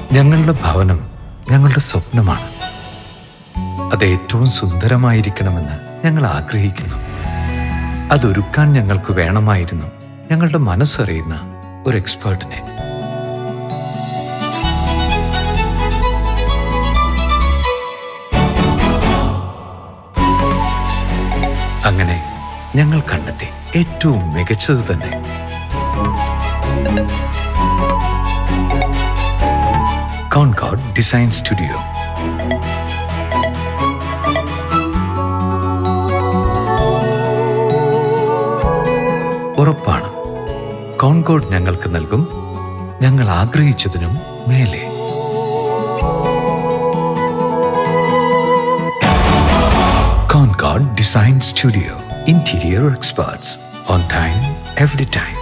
ഞങ്ങളുടെ ഭവനം ഞങ്ങളുടെ സ്വപ്നമാണ് അത് ഏറ്റവും സുന്ദരമായിരിക്കണമെന്ന് ഞങ്ങൾ ആഗ്രഹിക്കുന്നു അതൊരുക്കാൻ ഞങ്ങൾക്ക് വേണമായിരുന്നു ഞങ്ങളുടെ മനസ്സറിയുന്ന ഒരു എക്സ്പേർട്ടിനെ അങ്ങനെ ഞങ്ങൾ കണ്ടെത്തി ഏറ്റവും മികച്ചത് തന്നെ കോൺകോഡ് ഡിസൈൻ സ്റ്റുഡിയോ ഉറപ്പാണ് കോൺകോഡ് ഞങ്ങൾക്ക് നൽകും ഞങ്ങൾ ആഗ്രഹിച്ചതിനും മേലെ Concord Design Studio. Interior experts. On time, every time.